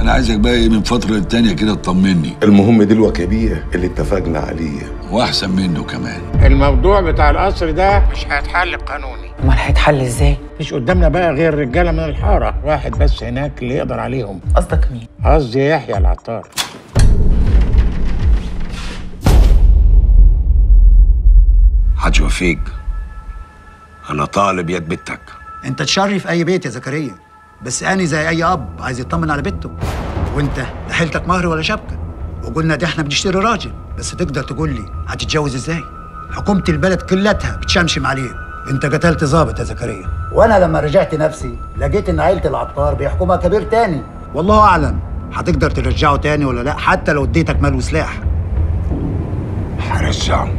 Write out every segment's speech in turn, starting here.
انا عايزك بقى ايه من فتره للتانيه كده تطمني المهم دلوقتي يا بيه اللي اتفقنا عليه واحسن منه كمان الموضوع بتاع القصر ده مش هيتحل قانوني امال هيتحل ازاي مفيش قدامنا بقى غير رجاله من الحاره واحد بس هناك اللي يقدر عليهم قصدك مين قصدي يحيى العطار حاج وفيق انا طالب يد بنتك انت تشرف اي بيت يا زكريا بس اني زي اي اب عايز يطمن على بنته وانت لا حيلتك مهر ولا شبكه وقلنا ده احنا بنشتري راجل بس تقدر تقول لي هتتجوز ازاي حكومه البلد كلتها بتشمشم عليك انت قتلت ظابط يا زكريا وانا لما رجعت نفسي لقيت ان عيله العطار بيحكمها كبير تاني والله اعلم هتقدر ترجعه تاني ولا لا حتى لو اديتك مال وسلاح هرجعه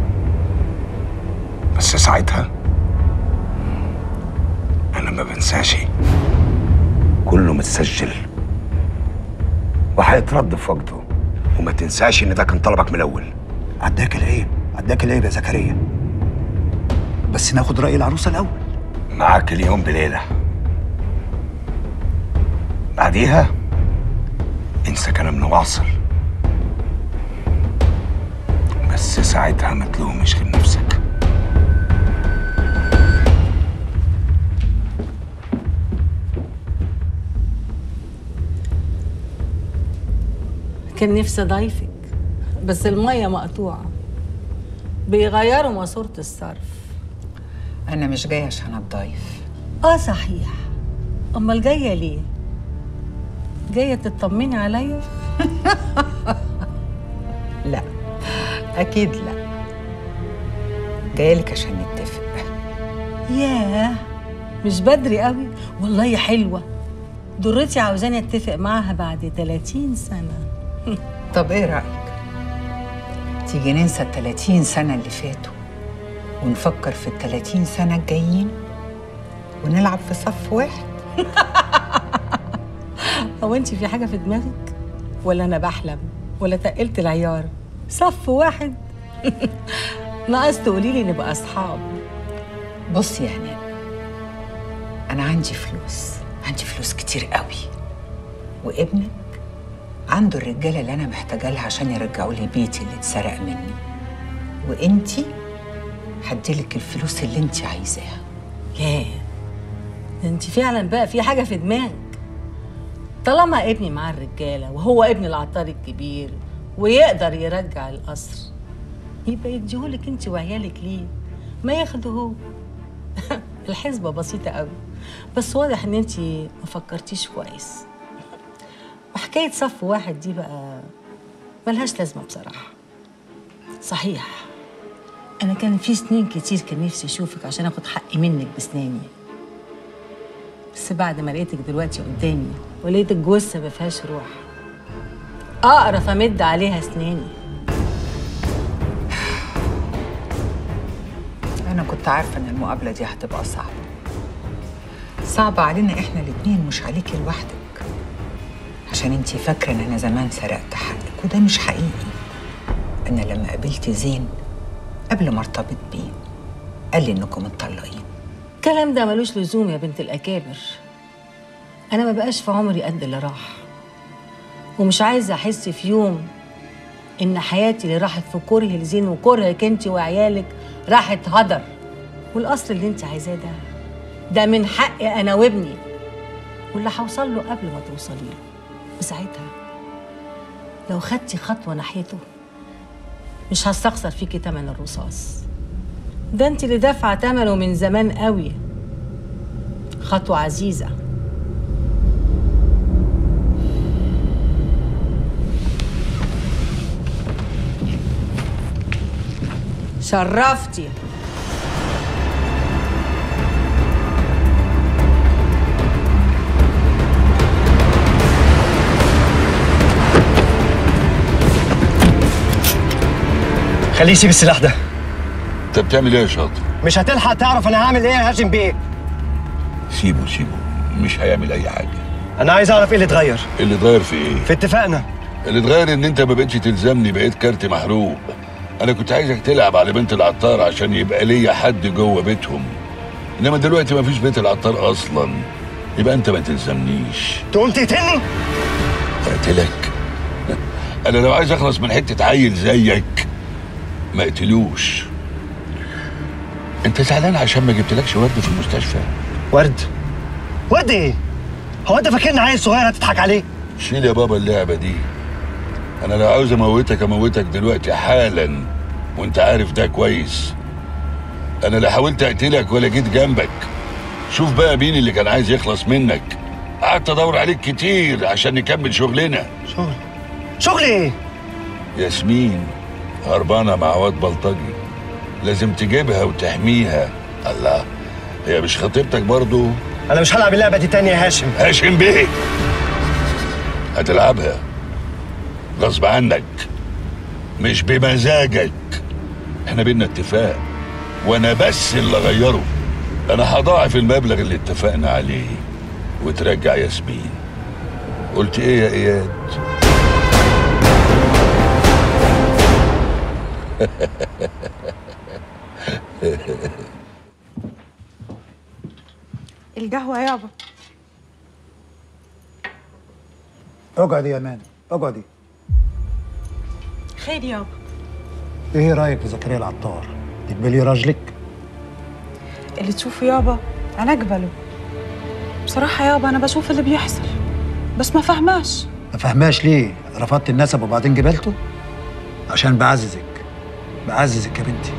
بس ساعتها انا ما بنساش كله متسجل وهيترد في وقته وما تنساش ان ده كان طلبك من الاول عداك العيب عداك العيب يا زكريا بس ناخد راي العروسه الاول معاك اليوم بليله بعديها انسى كلامنا واعصر بس ساعتها ما تلومش غير نفسك كان نفسي ضيفك بس المية مقطوعة بيغيروا ماسورة الصرف انا مش جايه عشان اتضايف اه صحيح امال جاية ليه؟ جاية تطمني عليا؟ لا اكيد لا جايه لك عشان نتفق ياه مش بدري قوي والله حلوة ضرتي عاوزاني اتفق معاها بعد 30 سنة طب ايه رايك تيجي ننسى ال 30 سنه اللي فاتوا ونفكر في ال 30 سنه الجايين ونلعب في صف واحد هو انت في حاجة في دماغك؟ ولا انا بحلم؟ ولا تقلت العيار؟ صف واحد ناقص تقولي لي نبقى اصحاب بصي يا هناء انا عندي فلوس عندي فلوس كتير قوي وابنك عنده الرجاله اللي انا محتاجه لها عشان يرجعوا لي بيتي اللي اتسرق مني وانتي هديلك الفلوس اللي انتي عايزاها ياه ده انت فعلا بقى في حاجه في دماغك طالما ابني مع الرجاله وهو ابن العطار الكبير ويقدر يرجع القصر يبقى يديهولك انت وعيالك ليه ما ياخده هو الحسبه بسيطه قوي بس واضح ان انت ما فكرتيش كويس وحكايه صف واحد دي بقى ملهاش لازمه بصراحه صحيح انا كان في سنين كتير كان نفسي اشوفك عشان اخد حقي منك بسناني بس بعد ما لقيتك دلوقتي قدامي ولقيت الجثه ما فيهاش روح اقرف امد عليها اسناني انا كنت عارفه ان المقابله دي هتبقى صعبه صعبه علينا احنا الاتنين مش عليكي لوحدك عشان انتي فاكره ان انا زمان سرقت حقك وده مش حقيقي انا لما قابلت زين قبل ما ارتبط بيه قال لي انكم متطلقين الكلام ده ملوش لزوم يا بنت الاكابر انا ما بقاش في عمري قد اللي راح ومش عايزه احس في يوم ان حياتي اللي راحت في كره لزين وكرهك انت وعيالك راحت هدر والقصر اللي انت عايزاه ده ده من حقي انا وابني واللي هوصل له قبل ما توصلي له وساعتها لو خدتي خطوه ناحيته مش هستخسر فيكي تمن الرصاص ده انت اللي دافعه تمنه من زمان قوي خطوه عزيزه شرفتي خليه يسيب السلاح ده انت بتعمل ايه يا شاطر مش هتلحق تعرف انا هعمل ايه يا هاشم بيه سيبه سيبه مش هيعمل اي حاجه انا عايز اعرف ايه اللي اتغير اللي اتغير في ايه في اتفاقنا اللي اتغير ان انت ما بقتش تلزمني بقيت كارت محروق انا كنت عايزك تلعب على بنت العطار عشان يبقى ليا حد جوه بيتهم انما دلوقتي ما فيش بيت العطار اصلا يبقى انت ما تلزمنيش تقوم تقتلني اقتلك انا لو عايز اخلص من حته عيل زيك ما اقتلوش انت زعلان عشان ما جبتلكش ورد في المستشفى ورد ورد ايه؟ هو انت فاكرني عيل صغير هتضحك عليه؟ شيل يا بابا اللعبه دي انا لو عاوز اموتك اموتك دلوقتي حالا وانت عارف ده كويس انا لا حاولت اقتلك ولا جيت جنبك شوف بقى مين اللي كان عايز يخلص منك قعدت ادور عليك كتير عشان نكمل شغلنا شغل شغل ايه؟ ياسمين هربانه مع واد بلطجي لازم تجيبها وتحميها الله هي مش خطيبتك برضو انا مش هلعب اللعبه دي تاني يا هاشم هاشم بيه هتلعبها غصب عنك مش بمزاجك احنا بينا اتفاق وانا بس اللي اغيره انا هضاعف المبلغ اللي اتفقنا عليه وترجع ياسمين قلت ايه يا اياد القهوة يابا اقعدي يا مان اقعدي خير يابا ايه رايك في زكريا العطار تقبلي راجلك اللي تشوفه يابا أنا أقبله بصراحة يابا أنا بشوف اللي بيحصل بس ما فهماش ما فهماش ليه رفضت النسب وبعدين قبلته عشان بعززك بعززك يا بنتي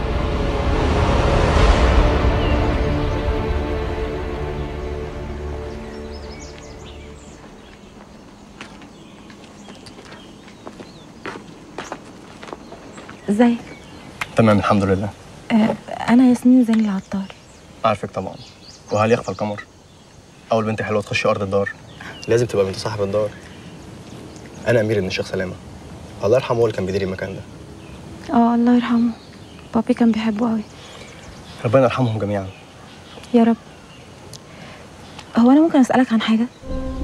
ازيك تمام الحمد لله آه انا ياسمين زين العطار عارفك طبعا وهل يخفى القمر اول بنت حلوه تخش ارض الدار لازم تبقى بنت صاحب الدار انا امير بن الشيخ سلامه الله يرحمه هو اللي كان بيدير المكان ده اه الله يرحمه بابي كان بيحبه قوي ربنا يرحمهم جميعا يا رب هو انا ممكن اسالك عن حاجه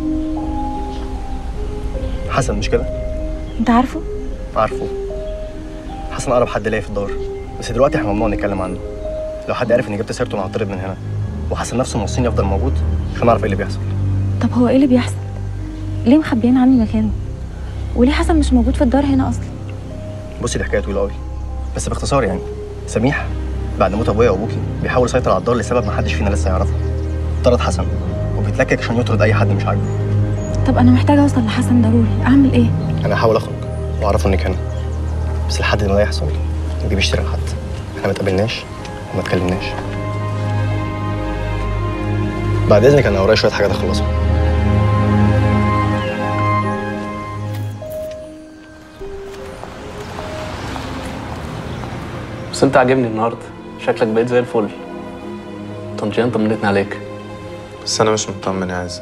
حسن مش كده انت عارفه عارفه حسن اقرب حد ليا في الدار بس دلوقتي احنا ممنوع نتكلم عنه لو حد عرف اني جبت سيرته انا هطرد من هنا وحسن نفسه موصيني افضل موجود عشان اعرف ايه اللي بيحصل طب هو ايه اللي بيحصل ليه مخبيين عني مكانه وليه حسن مش موجود في الدار هنا اصلا بصي دي حكايه طويله قوي بس باختصار يعني سميح بعد موت ابويا وابوكي بيحاول يسيطر على الدار لسبب ما حدش فينا لسه يعرفه طرد حسن وبيتلكك عشان يطرد اي حد مش عاجبه طب انا محتاجه اوصل لحسن ضروري اعمل ايه انا هحاول اخرج واعرفه انك هنا بس لحد ما ده يحصل ما تجيبيش سيره لحد احنا ما اتقابلناش وما اتكلمناش بعد اذنك انا ورايا شويه حاجات اخلصها بس انت عاجبني النهارده شكلك بقيت زي الفل طنجان طمنتني عليك بس انا مش مطمن يا عايز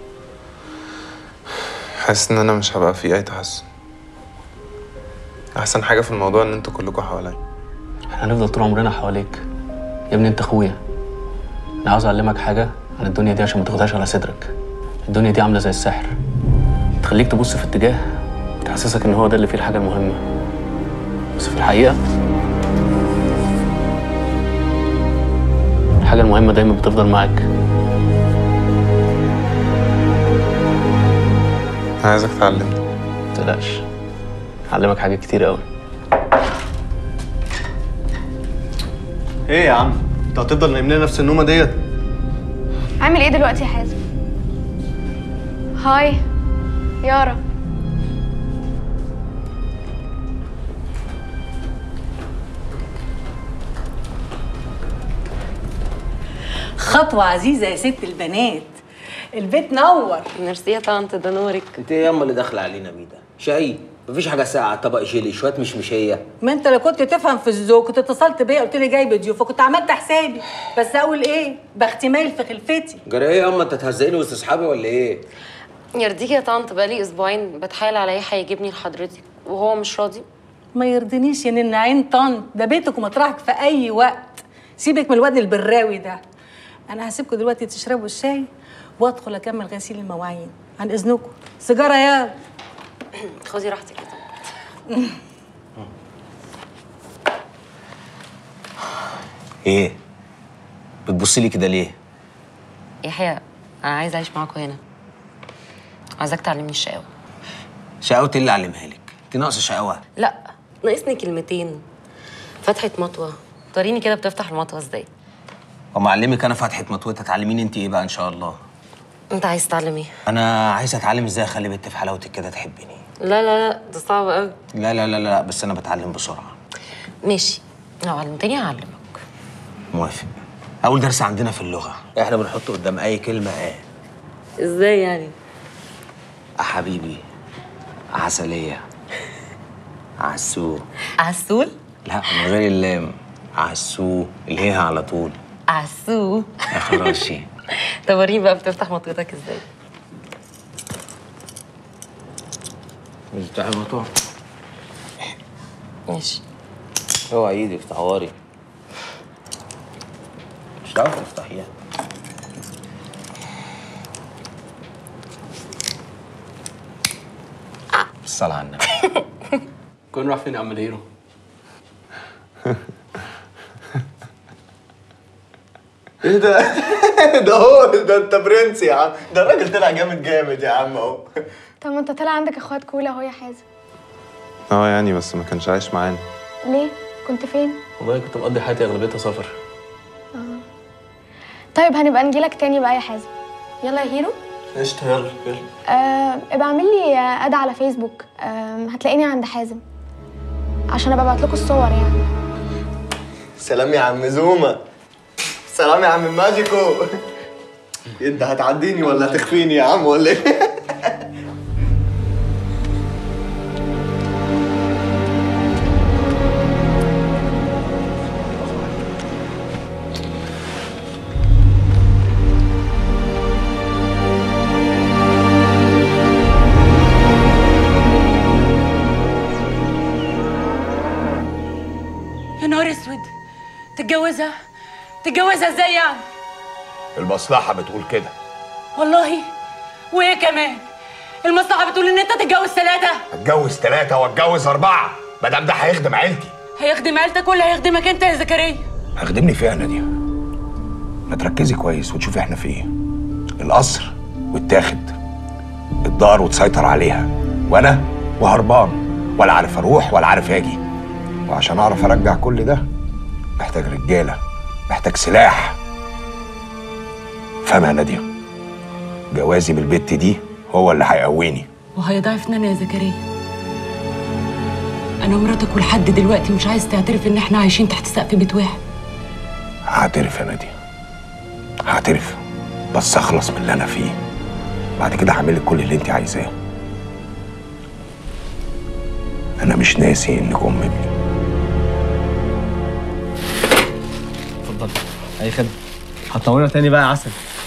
حاسس ان انا مش هبقى في اي تحسن احسن حاجه في الموضوع ان انتوا كلكم حواليا احنا هنفضل طول عمرنا حواليك يا ابني انت اخويا انا عاوز اعلمك حاجه عن الدنيا دي عشان ما تاخدهاش على صدرك الدنيا دي عامله زي السحر تخليك تبص في اتجاه تحسسك ان هو ده اللي فيه الحاجه المهمه بس في الحقيقه الحاجه المهمه دايما بتفضل معاك انا عايزك تعلمني متقلقش هعلمك حاجات كتير قوي ايه يا عم انت هتفضل نايم لنا نفس النومه ديت عامل ايه دلوقتي يا حازم هاي يارا خطوة عزيزة يا ست البنات البيت نور ميرسي يا طنط ده نورك انت ايه ياما اللي داخله علينا بيه ده شاي مفيش حاجه ساقعه طبق جيلي شويه مشمشيه ما انت لو كنت تفهم في الذوق كنت اتصلت بيا قلت لي جايبه ضيوف فكنت عملت حسابي بس اقول ايه باحتمال في خلفتي جرى ايه ياما انت تهزقني وسط اصحابي ولا ايه يرضيكي يا طنط بقالي اسبوعين بتحايل على يحيى يجيبني لحضرتك وهو مش راضي ما يرضينيش يا نن عين طن ده بيتك ومطرحك في اي وقت سيبك من الواد البراوي ده انا هسيبكم دلوقتي تشربوا الشاي وادخل اكمل غسيل المواعين عن اذنكم سيجاره يا خدي راحتك يا طنط ايه بتبصي لي كده ليه يحيى انا عايزه اعيش معاكم هنا عايزاك تعلمني الشقاوه شقاوتي اللي علمها لك انت ناقصه شقاوه لا ناقصني كلمتين فتحة مطوة وريني كده بتفتح المطوة ازاي وما اعلمك انا فتحه مطوته تعلميني انت ايه بقى ان شاء الله انت عايز تتعلم ايه؟ انا عايز اتعلم ازاي اخلي بنت في حلاوتك كده تحبني لا لا لا ده صعب قوي لا لا لا لا بس انا بتعلم بسرعه ماشي لو علمتني هعلمك موافق اول درس عندنا في اللغه احنا بنحط قدام اي كلمه اه ازاي يعني؟ آه حبيبي عسليه عسو عسول لا من غير اللام عسو اللي هي على طول عسو يا خراشي طب وريني بقى بتفتح مطوتك ازاي مش بتاع الموضوع ماشي اوعى ايدك تعوري مش هتعرفي تفتحيها الصلاة على النبي كون راح فين يا عم الهيرو ايه ده؟ ده هو ده انت برنس يا عم ده الراجل طلع جامد جامد يا عم اهو طب ما انت طلع عندك اخوات كولا اهو يا حازم اه يعني بس ما كانش عايش معانا ليه كنت فين والله كنت مقضي حياتي اغلبيتها سفر اه طيب هنبقى نجيلك تاني بقى يا حازم يلا يا هيرو قشطة يلا يلا آه ابقى اعمل لي آه، اد على فيسبوك آه هتلاقيني عند حازم عشان ابقى ابعت لكم الصور يعني سلام يا عم زوما سلام يا عم ماجيكو انت هتعديني ولا هتخفيني يا عم ولا ايه؟ يا نهار اسود تتجوزها تتجوزها ازاي يعني المصلحة بتقول كده والله وايه كمان المصلحه بتقول ان انت تتجوز ثلاثه اتجوز ثلاثة واتجوز أربعة ما دام ده هيخدم عيلتي هيخدم عيلتك ولا هيخدمك انت يا زكريا هيخدمني فيها يا نادية ما تركزي كويس وتشوفي احنا في ايه القصر واتاخد الدار وتسيطر عليها وانا وهربان ولا عارف اروح ولا عارف اجي وعشان اعرف ارجع كل ده محتاج رجاله محتاج سلاح فاهمة يا نادية جوازي من البت دي هو اللي هيقويني وهيضعفنا انا يا زكريا انا مراتك ولحد دلوقتي مش عايز تعترف ان احنا عايشين تحت سقف بيت واحد هعترف يا نادية هعترف بس اخلص من اللي انا فيه بعد كده هعمل لك كل اللي انت عايزاه انا مش ناسي انك ام ابني اتفضل اي خدمة هتنورنا تاني بقى يا عسل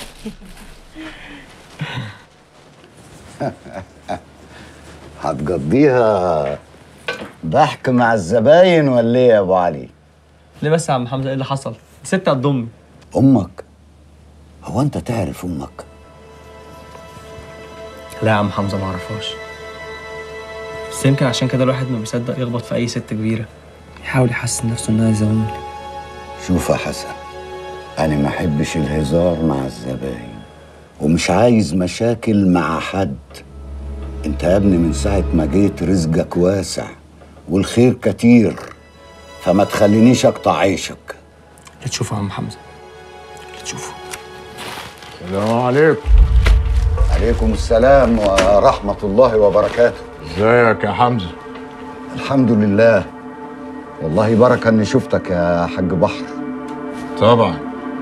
هتقضيها ضحك مع الزباين ولا ايه يا ابو علي؟ ليه بس يا عم حمزة ايه اللي حصل؟ ست قد امي امك هو انت تعرف امك؟ لا يا عم حمزة معرفهاش بس يمكن عشان كده الواحد ما بيصدق يخبط في أي ست كبيرة يحاول يحسن نفسه إنها زي أمي شوف يا حسن انا ما احبش الهزار مع الزباين ومش عايز مشاكل مع حد انت يا ابني من ساعة ما جيت رزقك واسع والخير كتير فما تخلينيش اقطع عيشك اللي تشوفه يا عم حمزة اللي تشوفه السلام عليكم عليكم السلام ورحمة الله وبركاته ازيك يا حمزة الحمد لله والله بركة اني شفتك يا حاج بحر طبعا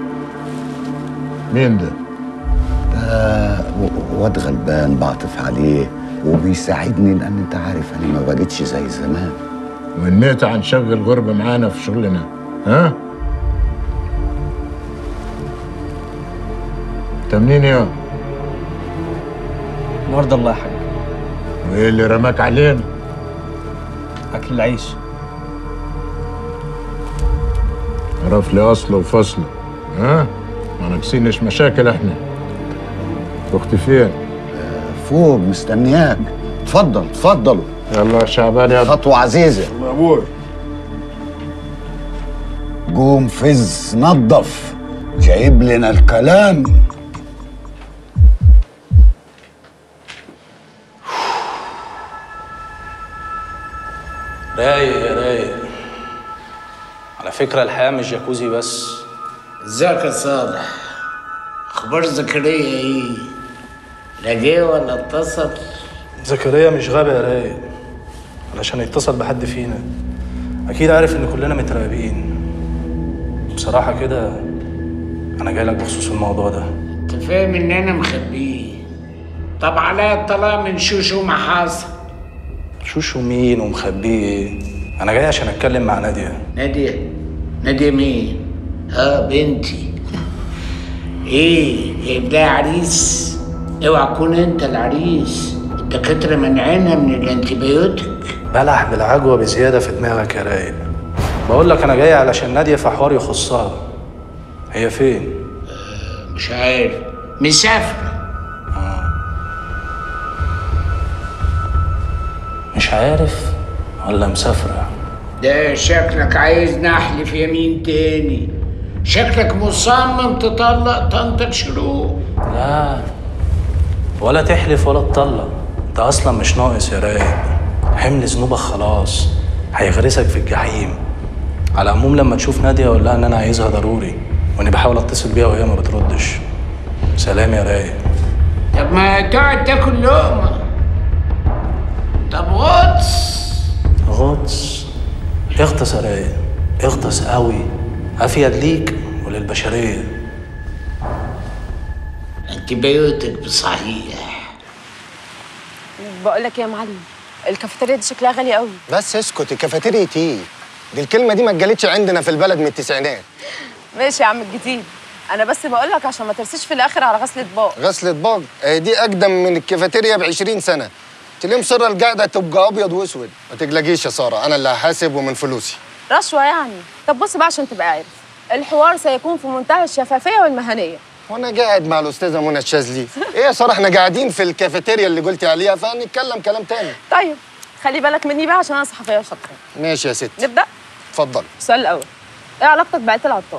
مين ده؟ ده و- واد غلبان بعطف عليه وبيساعدني لان انت عارف انا ما بقتش زي زمان ونيت عن شغل غربة معانا في شغلنا ها؟ انت منين يا؟ ورد الله يا حاج وايه اللي رماك علينا؟ أكل العيش عرف لي اصله وفصله ها؟ ما ناقصينش مشاكل احنا اختي فين؟ فوق مستنياك اتفضل اتفضلوا يلا يا شعبان يا خطوة عزيزة الله ابوي قوم فز نظف جايب لنا الكلام رايق يا رايق على فكرة الحياة مش جاكوزي بس ازيك يا صالح اخبار زكريا ايه لا جه ولا اتصل زكريا مش غبي يا رايق علشان يتصل بحد فينا أكيد عارف إن كلنا متراقبين بصراحة كده أنا جاي لك بخصوص الموضوع ده انت فاهم ان انا مخبيه طب عليا الطلاق من شوشو محاصة شوشو مين ومخبيه إيه أنا جاي عشان أتكلم مع نادية نادية نادية مين اه بنتي ايه جايب لها عريس اوعى تكون انت العريس الدكاترة منعنا من الانتبيوتيك بلح بالعجوة بزيادة في دماغك يا رايق بقول لك أنا جاي علشان نادية في حوار يخصها هي فين؟ مش عارف مسافرة مش عارف ولا مسافرة ده شكلك عايز نحلف يمين تاني شكلك مصمم تطلق طنطك شروق لا ولا تحلف ولا تطلق انت اصلا مش ناقص يا رايق حمل ذنوبك خلاص هيغرسك في الجحيم على العموم لما تشوف نادية قول لها ان انا عايزها ضروري واني بحاول اتصل بيها وهي ما بتردش سلام يا رايق طب ما تقعد تاكل لقمة طب غطس غطس اغطس يا رايق اغطس قوي افيد ليك وللبشريه انتبيوتك بصحيح بقول لك يا معلم الكافيتيريا دي شكلها غالي قوي بس اسكت الكافيتيريا ايه دي الكلمه دي ما اتجالتش عندنا في البلد من التسعينات ماشي يا عم الجديد انا بس بقول لك عشان ما ترسيش في الاخر على غسل اطباق غسل اطباق آه، دي اقدم من الكافيتيريا ب 20 سنه تلاقي مصر القعده تبقى ابيض واسود ما تقلقيش يا ساره انا اللي هحاسب ومن فلوسي رشوه يعني طب بص بقى عشان تبقى عارف الحوار سيكون في منتهى الشفافيه والمهنيه وانا قاعد مع الاستاذه منى الشاذلي ايه يا ساره احنا قاعدين في الكافيتيريا اللي قلتي عليها فنتكلم كلام تاني طيب خلي بالك مني بقى عشان انا صحفيه شاطره ماشي يا ست نبدا اتفضل السؤال الاول ايه علاقتك بعيله العطار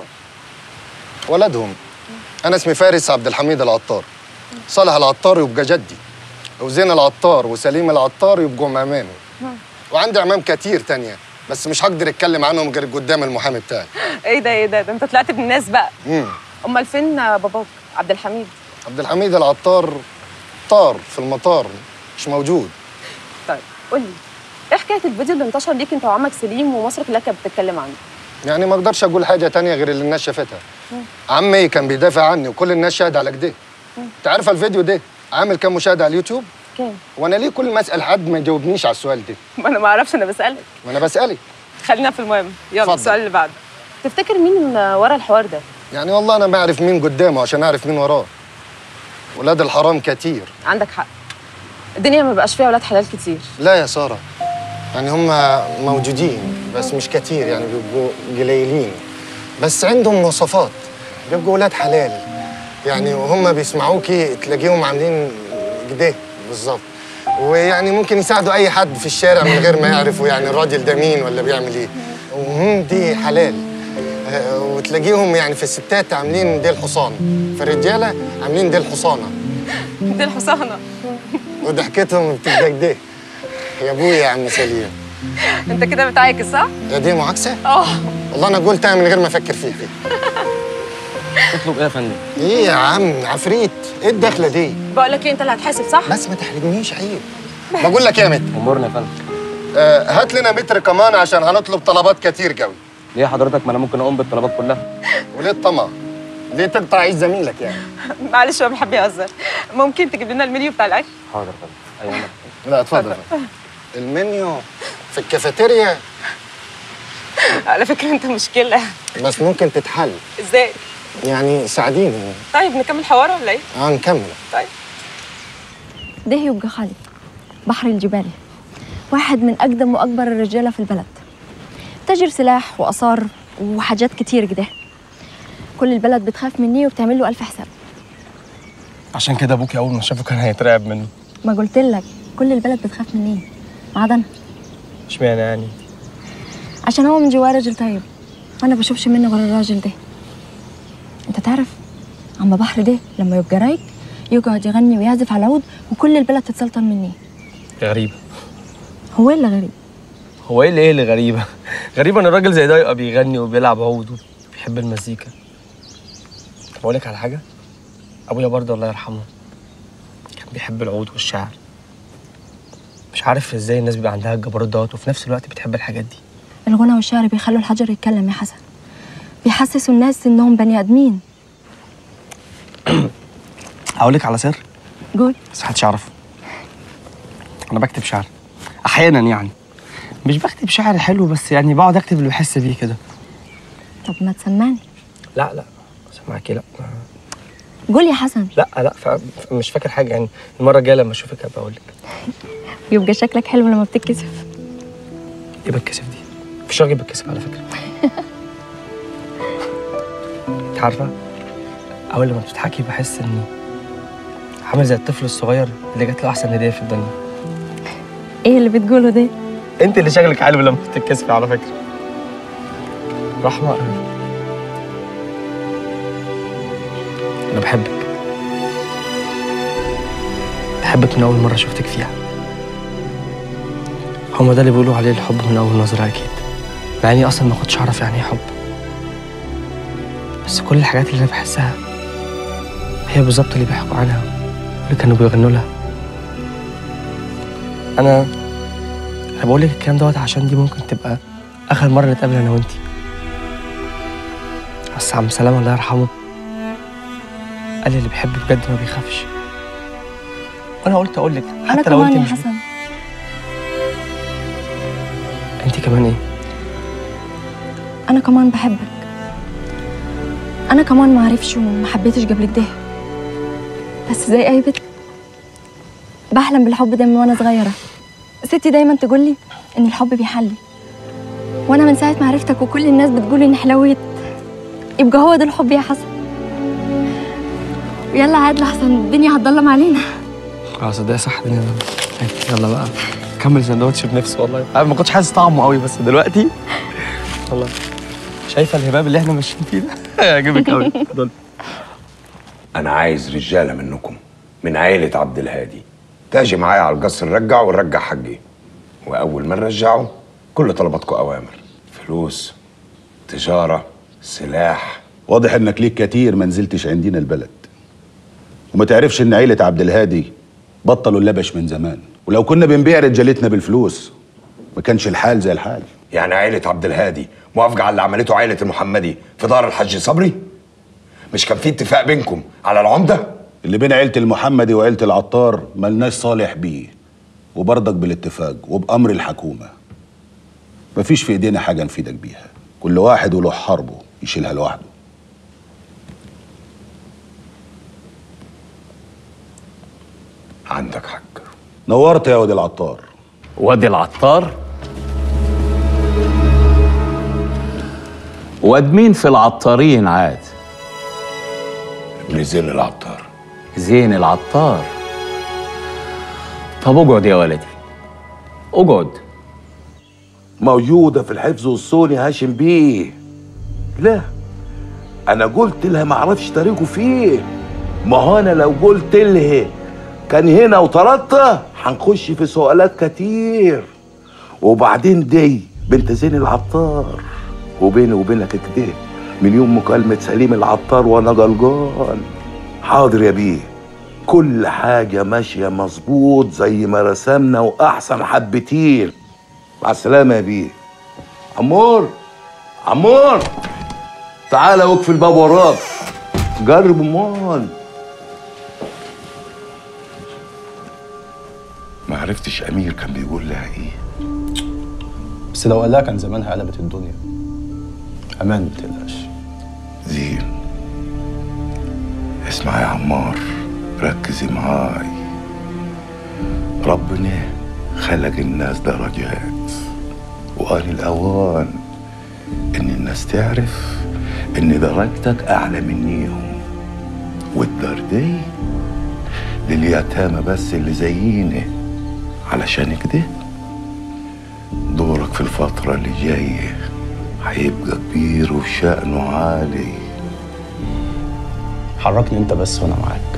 ولدهم انا اسمي فارس عبد الحميد العطار صالح العطار يبقى جدي وزين العطار وسليم العطار يبقوا عمامي وعندي عمام كتير تانية بس مش هقدر اتكلم عنهم غير قدام المحامي بتاعي ايه ده ايه ده ده انت طلعت ابن الناس بقى امم امال فين باباك عبد الحميد عبد الحميد العطار طار في المطار مش موجود طيب قول لي ايه حكايه الفيديو اللي انتشر ليك انت وعمك سليم ومصر كلها كانت بتتكلم عنه يعني ما اقدرش اقول حاجه تانية غير اللي الناس شافتها عمي كان بيدافع عني وكل الناس شاهد على كده انت عارفه الفيديو ده عامل كام مشاهده على اليوتيوب كام وانا ليه كل ما اسال حد ما يجاوبنيش على السؤال ده ما انا ما اعرفش انا بسالك ما انا بسالك خلينا في المهم يلا اتفضل. السؤال اللي بعده تفتكر مين ورا الحوار ده يعني والله انا بعرف مين قدامه عشان اعرف مين وراه ولاد الحرام كتير عندك حق الدنيا ما بقاش فيها ولاد حلال كتير لا يا ساره يعني هم موجودين بس مش كتير يعني بيبقوا قليلين بس عندهم مواصفات بيبقوا ولاد حلال يعني وهم بيسمعوكي تلاقيهم عاملين كده بالظبط ويعني ممكن يساعدوا اي حد في الشارع من غير ما يعرفوا يعني الراجل ده مين ولا بيعمل ايه وهم دي حلال آه، وتلاقيهم يعني في الستات عاملين ديل حصان في الرجاله عاملين ديل حصانه دي الحصانه وضحكتهم بتبقى كده يا ابويا يا عم سليم انت كده بتعاكس صح؟ يا دي معاكسه؟ اه والله انا قلتها من غير ما افكر فيها تطلب ايه يا فندم؟ ايه يا عم عفريت ايه الدخله دي؟ بقول لك ايه انت اللي هتحاسب صح؟ بس ما تحرجنيش عيب بقول لك يا مت امورنا يا فندم آه هات لنا متر كمان عشان هنطلب طلبات كتير قوي ليه حضرتك ما انا ممكن اقوم بالطلبات كلها وليه الطمع؟ ليه تقطع عيش زميلك يعني؟ معلش هو بيحب يهزر ممكن تجيب لنا المنيو بتاع الاكل؟ حاضر يا فندم ايوه لا اتفضل المنيو في الكافيتيريا على فكره انت مشكله بس ممكن تتحل ازاي؟ يعني ساعديني طيب نكمل حوار ولا ايه؟ اه نكمل طيب ده يبقى خالد بحر الجبال واحد من أقدم وأكبر الرجالة في البلد تاجر سلاح وآثار وحاجات كتير كده كل البلد بتخاف مني وبتعمل له ألف حساب عشان كده ابوكي اول ما شافه كان هيترعب منه ما قلت لك كل البلد بتخاف مني ما عدا أنا اشمعنى يعني؟ عشان هو من جواه راجل طيب وأنا بشوفش منه غير الراجل ده أنت تعرف عم بحر ده لما يبقى رايق يقعد يغني ويعزف على العود وكل البلد تتسلطن مني غريب هو إيه اللي غريب هو ايه اللي ايه اللي غريبه غريبه ان الراجل زي ده يبقى بيغني وبيلعب عود وبيحب المزيكا طب اقول لك على حاجه ابويا برضه الله يرحمه كان بيحب العود والشعر مش عارف ازاي الناس بيبقى عندها الجبروت دوت وفي نفس الوقت بتحب الحاجات دي الغنى والشعر بيخلوا الحجر يتكلم يا حسن بيحسسوا الناس انهم بني ادمين اقول لك على سر قول بس محدش يعرفه انا بكتب شعر احيانا يعني مش بكتب شعر حلو بس يعني بقعد اكتب اللي بحس بيه كده طب ما تسمعني لا لا سامعكي لا قول يا حسن لا لا ف- مش فاكر حاجه يعني المره الجايه لما اشوفك هبقى اقول لك يبقى شكلك حلو لما بتتكسف ايه بتكسف دي مفيش راجل بتكسف على فكره انت عارفه اول لما بتضحكي بحس اني عامل زي الطفل الصغير اللي جات له احسن هديه في الدنيا ايه اللي بتقوله ده انت اللي شكلك حلو لما بتتكسفي على فكره رحمه انا بحبك بحبك من اول مره شفتك فيها هما ده اللي بيقولوا عليه الحب من اول نظره اكيد مع اني اصلا ما كنتش اعرف يعني ايه حب بس كل الحاجات اللي انا بحسها هي بالظبط اللي بيحكوا عنها واللي كانوا بيغنوا لها انا انا بقول لك الكلام دوت عشان دي ممكن تبقى اخر مره نتقابل انا وانتي بس عم سلام الله يرحمه قال لي اللي بيحب بجد ما بيخافش وانا قلت اقول لك انا حتى لو كمان انت يا مش حسن انت كمان ايه انا كمان بحبك انا كمان ما عرفش وما حبيتش قبل كده بس زي اي بنت بحلم بالحب ده من وانا صغيره ستي دايما تقول لي ان الحب بيحلي وانا من ساعه ما عرفتك وكل الناس بتقول ان حلويت يبقى هو ده الحب يا حسن يلا عاد لحسن الدنيا هتضلم علينا خلاص ده صح الدنيا ده يلا بقى كمل سندوتش بنفسي والله انا ما كنتش حاسس طعمه قوي بس دلوقتي والله شايفه الهباب اللي احنا ماشيين فيه ده هيعجبك قوي اتفضل انا عايز رجاله منكم من عيله عبد الهادي تاجي معايا على القصر نرجع ونرجع حقي واول ما نرجعه كل طلباتكم اوامر فلوس تجاره سلاح واضح انك ليك كتير ما نزلتش عندنا البلد وما تعرفش ان عيلة عبد الهادي بطلوا اللبش من زمان ولو كنا بنبيع رجالتنا بالفلوس ما كانش الحال زي الحال يعني عيله عبد الهادي موافقه على اللي عملته عيله المحمدي في دار الحاج صبري مش كان في اتفاق بينكم على العمده اللي بين عيلة المحمدي وعيلة العطار ملناش صالح بيه وبرضك بالاتفاق وبأمر الحكومة مفيش في ايدينا حاجة نفيدك بيها كل واحد وله حربه يشيلها لوحده عندك حق نورت يا واد العطار وادي العطار واد مين في العطارين عاد ابن زين العطار زين العطار طب اقعد يا ولدي اقعد موجودة في الحفظ والصون يا هاشم بيه لا أنا قلت لها ما أعرفش طريقه فيه ما هو أنا لو قلت لها كان هنا وطردته هنخش في سؤالات كتير وبعدين دي بنت زين العطار وبيني وبينك كده من يوم مكالمة سليم العطار وأنا جلجان حاضر يا بيه كل حاجة ماشية مظبوط زي ما رسمنا وأحسن حبتين مع السلامة يا بيه عمور عمور تعالى وقف الباب وراك جرب امال ما عرفتش امير كان بيقول لها ايه بس لو قالها كان زمانها قلبت الدنيا امان ما تقلقش زين اسمع يا عمار ركزي معاي ربنا خلق الناس درجات وقال الأوان إن الناس تعرف إن درجتك أعلى منيهم والدار دي لليتامى بس اللي زينا علشان كده دورك في الفترة اللي جاية هيبقى كبير وشأنه عالي حركني انت بس وانا معاك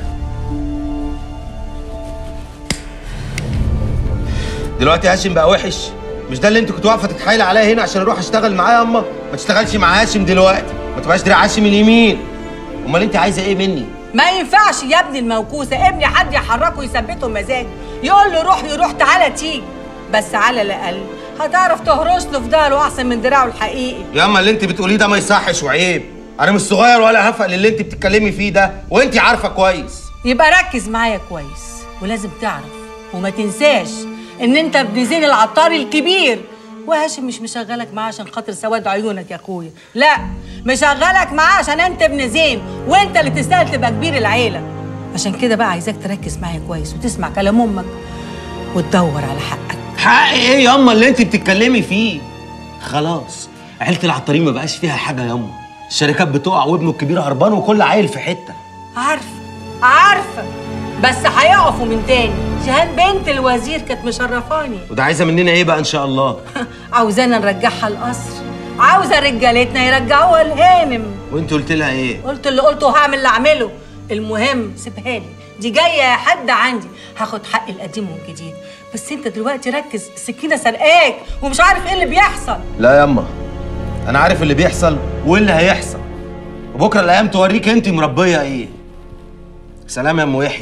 دلوقتي هاشم بقى وحش مش ده اللي انت كنت واقفه تتحايل عليا هنا عشان اروح اشتغل معاه يا اما ما تشتغلش مع هاشم دلوقتي ما تبقاش دراع هاشم اليمين امال انت عايزه ايه مني ما ينفعش يا ابني الموكوسه ابني حد يحركه يثبته مزاج يقول له روح يروح تعالى تيجي بس على الاقل هتعرف تهرش له في ظهره احسن من دراعه الحقيقي يا اما اللي انت بتقوليه ده ما يصحش وعيب انا مش صغير ولا هفق للي انت بتتكلمي فيه ده وانت عارفه كويس يبقى ركز معايا كويس ولازم تعرف وما تنساش ان انت ابن زين العطار الكبير وهاشم مش مشغلك معاه عشان خاطر سواد عيونك يا اخويا لا مشغلك معاه عشان انت ابن زين وانت اللي تستاهل تبقى كبير العيله عشان كده بقى عايزاك تركز معايا كويس وتسمع كلام امك وتدور على حقك حق ايه ياما اللي انت بتتكلمي فيه خلاص عيله العطارين ما بقاش فيها حاجه ياما الشركات بتقع وابنه الكبير هربان وكل عيل في حته عارفه عارفه بس هيقفوا من تاني جهان بنت الوزير كانت مشرفاني وده عايزه مننا ايه بقى ان شاء الله عاوزانا نرجعها القصر عاوزه رجالتنا يرجعوها الهانم وانت قلت لها ايه قلت اللي قلته وهعمل اللي اعمله المهم سيبها لي دي جايه يا حد عندي هاخد حق القديم والجديد بس انت دلوقتي ركز السكينه سرقاك ومش عارف ايه اللي بيحصل لا ياما انا عارف اللي بيحصل وايه اللي هيحصل وبكره الايام توريك انت مربيه ايه سلام يا ام يحيى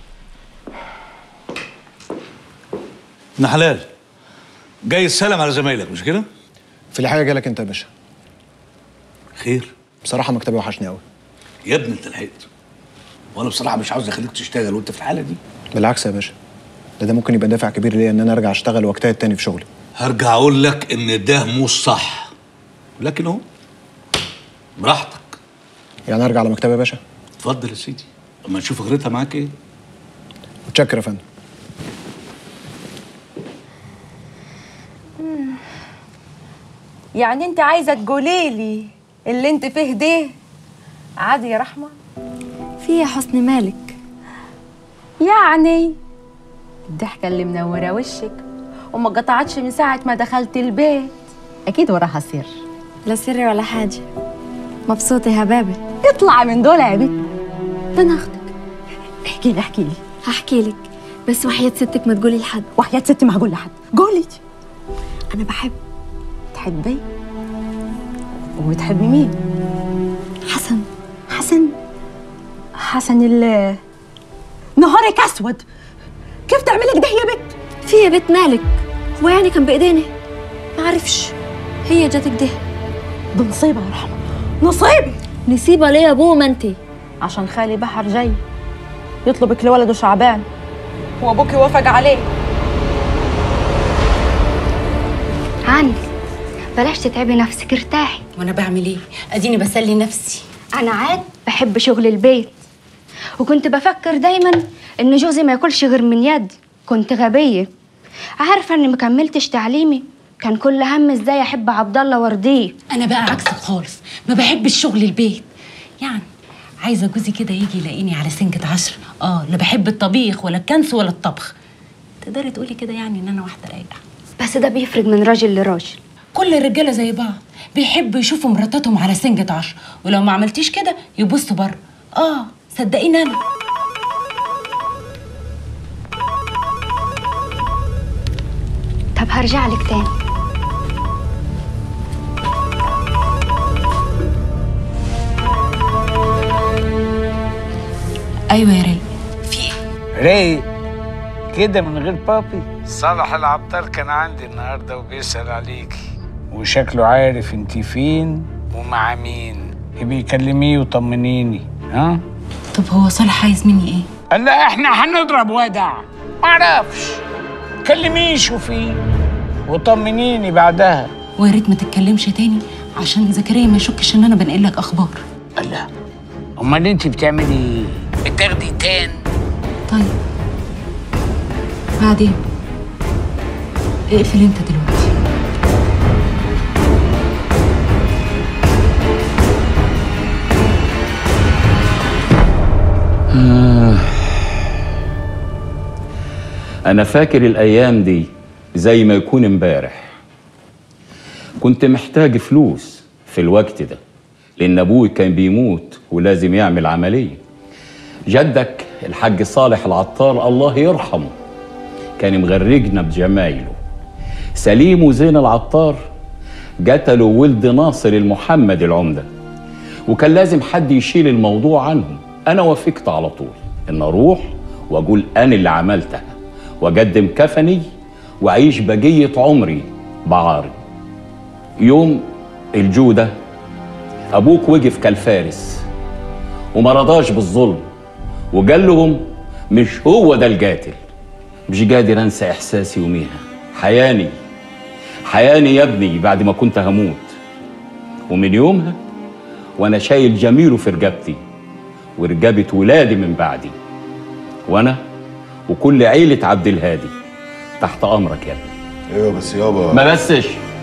ابن حلال جاي السلام على زمايلك مش كده؟ في الحقيقه جالك انت يا باشا خير بصراحه مكتبي وحشني قوي يا ابني انت لحقت وانا بصراحه مش عاوز اخليك تشتغل وانت في الحاله دي بالعكس يا باشا ده ده ممكن يبقى دافع كبير ليا ان انا ارجع اشتغل واجتهد تاني في شغلي هرجع اقول لك ان ده مش صح لكن اهو براحتك يعني ارجع على مكتبي يا باشا اتفضل يا سيدي اما نشوف اخرتها معاك ايه متشكر يا فندم يعني انت عايزه تقولي لي اللي انت فيه ده عادي يا رحمه في يا حسن مالك يعني الضحكه اللي منوره وشك وما قطعتش من ساعه ما دخلت البيت اكيد وراها سر لا سر ولا حاجة مبسوطة يا بابا اطلع من دول يا بنت ده انا اختك احكي لي احكي لي هحكي لك بس وحياة ستك ما تقولي لحد وحياة ستي ما هقول لحد قولي أنا بحب تحبي وبتحبي مين حسن حسن حسن ال نهارك اسود كيف تعملي كده يا بنت في يا بنت مالك هو يعني كان بإيدينا ما عرفش هي جاتك ده ده نصيبة يا رحمة نصيبة نسيبها ليه يا ابوه ما انت عشان خالي بحر جاي يطلبك لولده شعبان وابوكي وافق عليه عني بلاش تتعبي نفسك ارتاحي وانا بعمل ايه اديني بسلي نفسي انا عاد بحب شغل البيت وكنت بفكر دايما ان جوزي ما ياكلش غير من يدي كنت غبيه عارفه اني مكملتش تعليمي كان كل هم ازاي احب عبد الله وارضيه انا بقى عكسك خالص ما بحبش شغل البيت يعني عايزه جوزي كده يجي يلاقيني على سنجة عشر اه لا بحب الطبيخ ولا الكنس ولا الطبخ تقدري تقولي كده يعني ان انا واحده رايقه بس ده بيفرق من راجل لراجل كل الرجاله زي بعض بيحبوا يشوفوا مراتاتهم على سنجة عشر ولو ما عملتيش كده يبصوا بره اه صدقيني انا طب هرجع لك تاني ايوه يا راي رايق كده من غير بابي صالح العطار كان عندي النهارده وبيسأل عليكي وشكله عارف انت فين ومع مين يبقى كلميه وطمنيني ها طب هو صالح عايز مني ايه قال لا احنا هنضرب ودع معرفش كلميه شوفيه وطمنيني بعدها ويا ريت ما تتكلمش تاني عشان زكريا ما يشكش ان انا بنقل لك اخبار الله امال انت بتعملي ايه بتاخدي تان طيب بعدين اقفل انت دلوقتي أنا فاكر الأيام دي زي ما يكون امبارح كنت محتاج فلوس في الوقت ده لأن أبوي كان بيموت ولازم يعمل عملية جدك الحاج صالح العطار الله يرحمه كان مغرجنا بجمايله سليم وزين العطار قتلوا ولد ناصر المحمد العمدة وكان لازم حد يشيل الموضوع عنهم أنا وافقت على طول إن أروح وأقول أنا اللي عملتها وأقدم كفني وأعيش بقية عمري بعاري يوم الجودة أبوك وقف كالفارس وما رضاش بالظلم وقال لهم مش هو ده القاتل مش قادر انسى احساسي يوميها حياني حياني يا ابني بعد ما كنت هموت ومن يومها وانا شايل جميله في رقبتي ورقبة ولادي من بعدي وانا وكل عيلة عبد الهادي تحت امرك يا ابني ايوه بس يابا ما بسش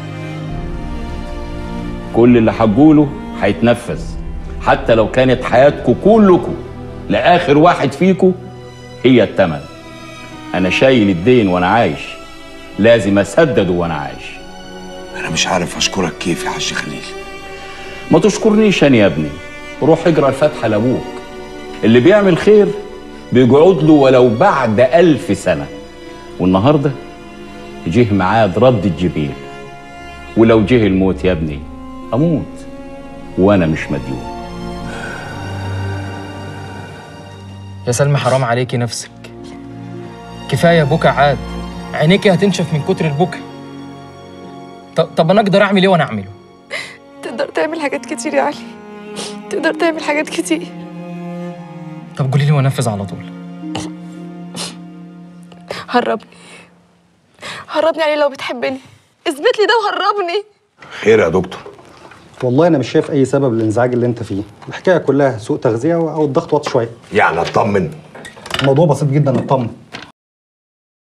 كل اللي هقوله هيتنفذ حتى لو كانت حياتكم كلكم لاخر واحد فيكم هي التمن انا شايل الدين وانا عايش لازم اسدده وانا عايش انا مش عارف اشكرك كيف يا حاج خليل ما تشكرنيش انا يا ابني روح اقرا الفاتحه لابوك اللي بيعمل خير بيقعد له ولو بعد ألف سنة والنهاردة جه ميعاد رد الجبيل ولو جه الموت يا ابني أموت وأنا مش مديون يا سلمى حرام عليكي نفسك كفايه بكا عاد عينيكي هتنشف من كتر البكا ط- طب انا اقدر اعمل ايه وانا اعمله تقدر تعمل حاجات كتير يا علي تقدر تعمل حاجات كتير طب قولي لي وانفذ على طول هربني هربني علي لو بتحبني اثبت لي ده وهربني خير يا دكتور والله انا مش شايف اي سبب للانزعاج اللي انت فيه الحكايه كلها سوء تغذيه او الضغط واطي شويه يعني اطمن الموضوع بسيط جدا اطمن